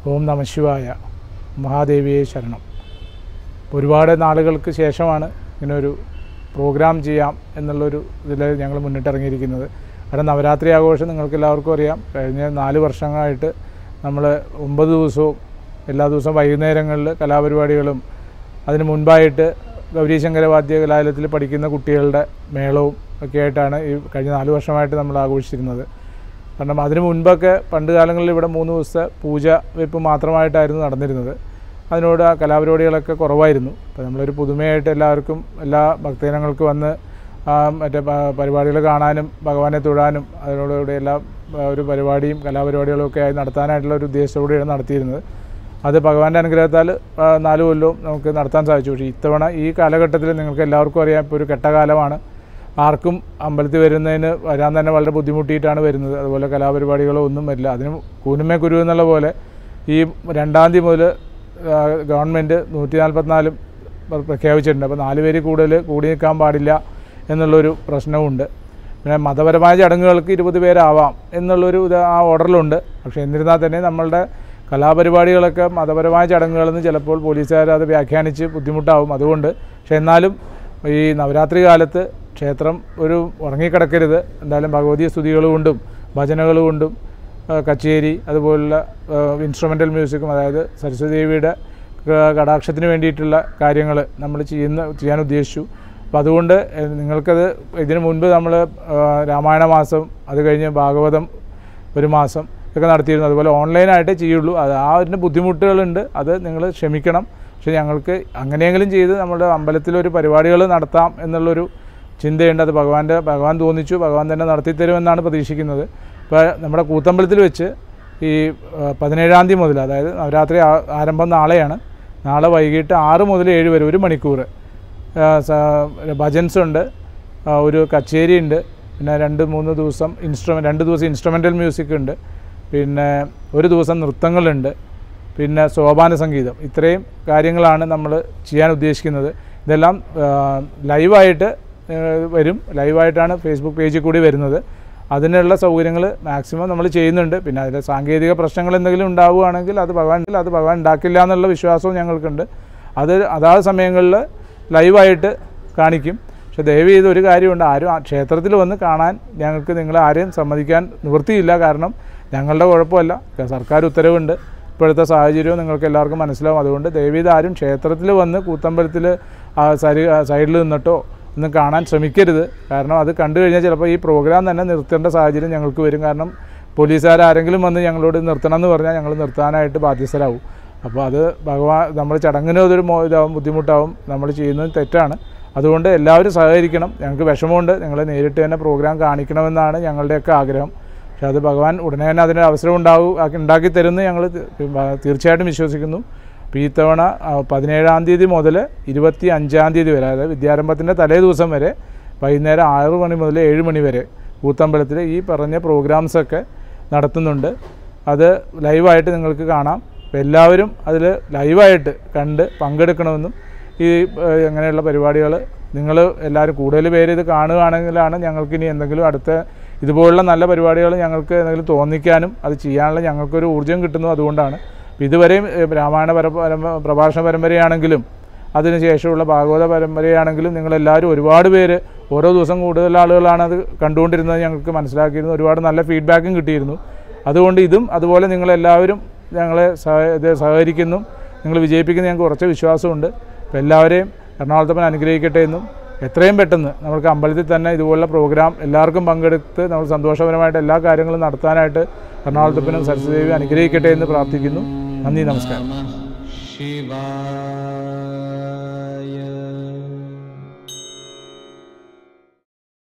ഓം നമശിവായ മഹാദേവിയെ ശരണം ഒരുപാട് നാളുകൾക്ക് ശേഷമാണ് ഇങ്ങനെ ഒരു പ്രോഗ്രാം ചെയ്യാം എന്നുള്ളൊരു ഇതിൽ ഞങ്ങൾ മുന്നിട്ടിറങ്ങിയിരിക്കുന്നത് കാരണം നവരാത്രി ആഘോഷം നിങ്ങൾക്ക് എല്ലാവർക്കും അറിയാം കഴിഞ്ഞ നാല് വർഷങ്ങളായിട്ട് നമ്മൾ ഒമ്പത് ദിവസവും എല്ലാ ദിവസവും വൈകുന്നേരങ്ങളിൽ കലാപരിപാടികളും അതിന് മുൻപായിട്ട് ഗൗരീശങ്കര വാദ്യ കലാലയത്തിൽ പഠിക്കുന്ന കുട്ടികളുടെ മേളവും ഒക്കെ ആയിട്ടാണ് ഈ കഴിഞ്ഞ നാല് വർഷമായിട്ട് നമ്മൾ ആഘോഷിച്ചിരുന്നത് കാരണം അതിന് മുൻപൊക്കെ പണ്ട് കാലങ്ങളിൽ ഇവിടെ മൂന്ന് ദിവസത്തെ പൂജ വെപ്പ് മാത്രമായിട്ടായിരുന്നു നടന്നിരുന്നത് അതിനോട് ആ കലാപരിപാടികളൊക്കെ കുറവായിരുന്നു അപ്പോൾ നമ്മളൊരു പുതുമയായിട്ട് എല്ലാവർക്കും എല്ലാ ഭക്തജനങ്ങൾക്ക് വന്ന് ആ മറ്റേ പ- പരിപാടികൾ കാണാനും ഭഗവാനെ തൊഴാനും അതിനോടുകൂടി എല്ലാ ആ, ഒരു പരിപാടിയും കലാപരിപാടികളും ഒക്കെ ആയി നടത്താനായിട്ടുള്ള ഒരു ഉദ്ദേശത്തോടെയാണ് നടത്തിയിരുന്നത് അത് ഭഗവാന്റെ അനുഗ്രഹത്താൽ ആ, നാല് കൊല്ലവും നമുക്ക് നടത്താൻ സാധിച്ചു പക്ഷേ ഇത്തവണ ഈ കാലഘട്ടത്തിൽ നിങ്ങൾക്ക് എല്ലാവർക്കും അറിയാം ഇപ്പോൾ ഒരു കെട്ടകാലമാണ് ആർക്കും അമ്പലത്തിൽ വരുന്നതിന് വരാൻ തന്നെ വളരെ ബുദ്ധിമുട്ടിയിട്ടാണ് വരുന്നത് അതുപോലെ കലാപരിപാടികളോ ഒന്നും വരില്ല അതിന് കൂനുമേ കുരു എന്നുള്ള പോലെ ഈ രണ്ടാം തീയതി മുതൽ ഗവൺമെൻറ് നൂറ്റി നാൽപ്പത്തിനാലും പ്രഖ്യാപിച്ചിട്ടുണ്ട് അപ്പോൾ നാല് പേര് കൂടുതൽ കൂടി നിൽക്കാൻ പാടില്ല എന്നുള്ളൊരു പ്രശ്നവുമുണ്ട് പിന്നെ മതപരമായ ചടങ്ങുകൾക്ക് ഇരുപത് പേരാവാം എന്നുള്ളൊരു ഇത് ആ ഓർഡറിലുണ്ട് പക്ഷേ എന്നിരുന്നാൽ തന്നെ നമ്മളുടെ കലാപരിപാടികളൊക്കെ മതപരമായ ചടങ്ങുകളെന്ന് ചിലപ്പോൾ പോലീസുകാർ അത് വ്യാഖ്യാനിച്ച് ബുദ്ധിമുട്ടാവും അതുകൊണ്ട് പക്ഷേ എന്നാലും ഈ നവരാത്രി കാലത്ത് ക്ഷേത്രം ഒരു ഉറങ്ങിക്കിടക്കരുത് എന്തായാലും ഭഗവതി സ്തുതികൾ കൊണ്ടും ഭജനകൾ കൊണ്ടും ആ, കച്ചേരി അതുപോലുള്ള ഇൻസ്ട്രുമെൻ്റൽ മ്യൂസിക്കും അതായത് സരസ്വതി ദേവിയുടെ ക- കടാക്ഷത്തിന് വേണ്ടിയിട്ടുള്ള കാര്യങ്ങൾ നമ്മൾ ചെയ്യുന്ന ചെയ്യാൻ ഉദ്ദേശിച്ചു അപ്പോൾ അതുകൊണ്ട് എ, നിങ്ങൾക്കത് ഇതിനു മുൻപ് നമ്മൾ രാമായണ മാസം അത് കഴിഞ്ഞ് ഭാഗവതം ഒരു മാസം ഒക്കെ നടത്തിയിരുന്നു അതുപോലെ ഓൺലൈനായിട്ടേ ചെയ്യുള്ളൂ അത് ആ ഒരു ബുദ്ധിമുട്ടുകളുണ്ട് അത് നിങ്ങൾ ക്ഷമിക്കണം പക്ഷേ ഞങ്ങൾക്ക് അങ്ങനെയെങ്കിലും ചെയ്ത് നമ്മുടെ അമ്പലത്തിലൊരു പരിപാടികൾ നടത്താം എന്നുള്ളൊരു ചിന്തയുണ്ട് അത് ഭഗവാന്റെ ഭഗവാൻ തോന്നിച്ചു ഭഗവാൻ തന്നെ നടത്തിത്തരുമെന്നാണ് പ്രതീക്ഷിക്കുന്നത് ഇപ്പോൾ നമ്മുടെ കൂത്തമ്പലത്തിൽ വെച്ച് ഈ ആ, പതിനേഴാം തീയതി മുതൽ അതായത് നവരാത്രി ആ- ആരംഭം നാളെയാണ് നാളെ വൈകിട്ട് ആറ് മുതൽ ഏഴ് വരെ ഒരു മണിക്കൂർ ഭജൻസ് ഉണ്ട് ആ, ഒരു കച്ചേരി ഉണ്ട് പിന്നെ രണ്ട് മൂന്ന് ദിവസം ഇൻസ്ട്രുമെൻ്റ് രണ്ട് ദിവസം ഇൻസ്ട്രുമെൻ്റൽ മ്യൂസിക് ഉണ്ട് പിന്നെ ഒരു ദിവസം നൃത്തങ്ങളുണ്ട് പിന്നെ സോപാന സംഗീതം ഇത്രയും കാര്യങ്ങളാണ് നമ്മൾ ചെയ്യാൻ ഉദ്ദേശിക്കുന്നത് ഇതെല്ലാം ആ, ലൈവായിട്ട് ആ, വരും ലൈവായിട്ടാണ് ഫേസ്ബുക്ക് പേജിൽ കൂടി വരുന്നത് അതിനുള്ള സൗകര്യങ്ങൾ മാക്സിമം നമ്മൾ ചെയ്യുന്നുണ്ട് പിന്നെ അതിൽ സാങ്കേതിക പ്രശ്നങ്ങൾ എന്തെങ്കിലും ഉണ്ടാവുകയാണെങ്കിൽ അത് ഭഗവാൻ അത് ഭഗവാൻ ഉണ്ടാക്കില്ല എന്നുള്ള വിശ്വാസവും ഞങ്ങൾക്കുണ്ട് അത് അതാത് സമയങ്ങളിൽ ലൈവായിട്ട് കാണിക്കും പക്ഷെ ദയവ് ചെയ്ത് ഒരു കാര്യമുണ്ട് ആരും ആ ക്ഷേത്രത്തിൽ വന്ന് കാണാൻ ഞങ്ങൾക്ക് നിങ്ങളെ ആരെയും സമ്മതിക്കാൻ നിവൃത്തിയില്ല കാരണം ഞങ്ങളുടെ കുഴപ്പമല്ല സർക്കാർ ഉത്തരവുണ്ട് ഇപ്പോഴത്തെ സാഹചര്യവും നിങ്ങൾക്ക് എല്ലാവർക്കും മനസ്സിലാവും അതുകൊണ്ട് ദയവ് ചെയ്ത് ആരും ക്ഷേത്രത്തിൽ വന്ന് കൂത്തമ്പലത്തിൽ സരി സൈഡിൽ നിന്നിട്ടോ ഒന്നും കാണാൻ ശ്രമിക്കരുത് കാരണം അത് കണ്ടു കഴിഞ്ഞാൽ ചിലപ്പോൾ ഈ പ്രോഗ്രാം തന്നെ നിർത്തേണ്ട സാഹചര്യം ഞങ്ങൾക്ക് വരും കാരണം പോലീസുകാരെങ്കിലും വന്ന് ഞങ്ങളോട് നിർത്തണം എന്ന് പറഞ്ഞാൽ ഞങ്ങൾ നിർത്താനായിട്ട് ബാധ്യസ്ഥരാകും അപ്പോൾ അത് ഭഗവാൻ നമ്മൾ ചടങ്ങിന് അതൊരു മോ ഇതാവും ബുദ്ധിമുട്ടാവും നമ്മൾ ചെയ്യുന്നത് തെറ്റാണ് അതുകൊണ്ട് എല്ലാവരും സഹകരിക്കണം ഞങ്ങൾക്ക് വിഷമമുണ്ട് നിങ്ങൾ നേരിട്ട് തന്നെ പ്രോഗ്രാം കാണിക്കണമെന്നാണ് ഞങ്ങളുടെയൊക്കെ ആഗ്രഹം പക്ഷേ അത് ഭഗവാൻ ഉടനെ തന്നെ അതിന് അവസരം ഉണ്ടാവും ആക്കി- ഉണ്ടാക്കി തരുമെന്ന് ഞങ്ങൾ തീർച്ചയായിട്ടും വിശ്വസിക്കുന്നു അപ്പോൾ ഈ തവണ ആ, പതിനേഴാം തീയതി മുതൽ ഇരുപത്തി അഞ്ചാം തീയതി വരെ അതായത് വിദ്യാരംഭത്തിൻ്റെ തലേ ദിവസം വരെ വൈകുന്നേരം ആറ് മണി മുതൽ ഏഴ് മണി വരെ കൂത്തമ്പലത്തിൽ ഈ പറഞ്ഞ പ്രോഗ്രാംസൊക്കെ നടത്തുന്നുണ്ട് അത് ലൈവായിട്ട് നിങ്ങൾക്ക് കാണാം അപ്പോൾ എല്ലാവരും അതിൽ ലൈവായിട്ട് കണ്ട് പങ്കെടുക്കണമെന്നും ഈ ഏഹ്, അങ്ങനെയുള്ള പരിപാടികൾ നിങ്ങൾ എല്ലാവരും കൂടുതൽ പേര് ഇത് കാണുകയാണെങ്കിലാണ് ഞങ്ങൾക്ക് ഇനി എന്തെങ്കിലും അടുത്ത ഇതുപോലുള്ള നല്ല പരിപാടികൾ ഞങ്ങൾക്ക് എന്തെങ്കിലും തോന്നിക്കാനും അത് ചെയ്യാനുള്ള ഞങ്ങൾക്കൊരു ഊർജ്ജം കിട്ടുന്നു അതുകൊണ്ടാണ് അപ്പോൾ ഇതുവരെയും ഏഹ്, രാമായണ പര പരമ- പ്രഭാഷണ പരമ്പരയാണെങ്കിലും അതിനുശേഷമുള്ള ഭാഗവത പരമ്പരയാണെങ്കിലും നിങ്ങളെല്ലാവരും ഒരുപാട് പേര് ഓരോ ദിവസം കൂടുതൽ ആളുകളാണ് അത് കണ്ടുകൊണ്ടിരുന്നത് ഞങ്ങൾക്ക് മനസ്സിലാക്കിയിരുന്നു ഒരുപാട് നല്ല ഫീഡ്ബാക്കും കിട്ടിയിരുന്നു അതുകൊണ്ട് ഇതും അതുപോലെ നിങ്ങളെല്ലാവരും ഞങ്ങളെ സഹ ഇത് സഹകരിക്കുന്നു നിങ്ങൾ വിജയിപ്പിക്കുന്ന ഞങ്ങൾക്ക് കുറച്ച് വിശ്വാസമുണ്ട് അപ്പോൾ എല്ലാവരെയും എറണാകുളത്തപ്പൻ അനുഗ്രഹിക്കട്ടെ എന്നും എത്രയും പെട്ടെന്ന് നമുക്ക് അമ്പലത്തിൽ തന്നെ ഇതുപോലുള്ള പ്രോഗ്രാം എല്ലാവർക്കും പങ്കെടുത്ത് നമ്മൾ സന്തോഷപരമായിട്ട് എല്ലാ കാര്യങ്ങളും നടത്താനായിട്ട് എറണാകുളത്തപ്പനും സരസ്വതി അനുഗ്രഹിക്കട്ടെ എന്ന് പ്രാർത്ഥിക്കുന്നു നന്ദി നമസ്കാരം शिवाय